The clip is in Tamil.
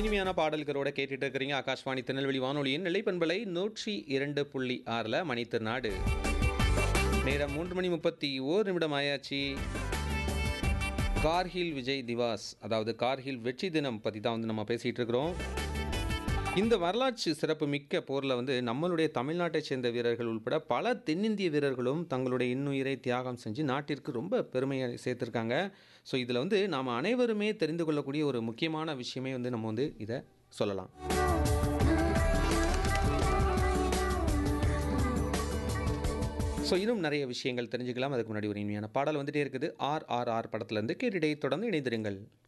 இனிமையான பாடல்களோட கேட்டுட்டு இருக்கிறீங்க ஆகாஷ்வாணி திருநெல்வேலி வானொலியின் நிலைப்பண்பலை நூற்றி இரண்டு புள்ளி ஆறில் மணி திருநாடு நேரம் மூன்று மணி முப்பத்தி ஓர் நிமிடம் ஆயாச்சு கார்கில் விஜய் திவாஸ் அதாவது கார்கில் வெற்றி தினம் பற்றி தான் வந்து நம்ம பேசிகிட்டு இருக்கிறோம் இந்த வரலாற்று சிறப்பு மிக்க போரில் வந்து நம்மளுடைய தமிழ்நாட்டைச் சேர்ந்த வீரர்கள் உள்பட பல தென்னிந்திய வீரர்களும் தங்களுடைய இன்னுயிரை தியாகம் செஞ்சு நாட்டிற்கு ரொம்ப பெருமையை சேர்த்துருக்காங்க ஸோ இதில் வந்து நாம் அனைவருமே தெரிந்து கொள்ளக்கூடிய ஒரு முக்கியமான விஷயமே வந்து நம்ம வந்து இதை சொல்லலாம் ஸோ இன்னும் நிறைய விஷயங்கள் தெரிஞ்சுக்கலாம் அதுக்கு முன்னாடி ஒரு இனிமையான பாடல் வந்துட்டே இருக்குது ஆர் ஆர் ஆர் படத்துலேருந்து கேட்டுட்டே தொடர்ந்து இணைந்திருங்கள்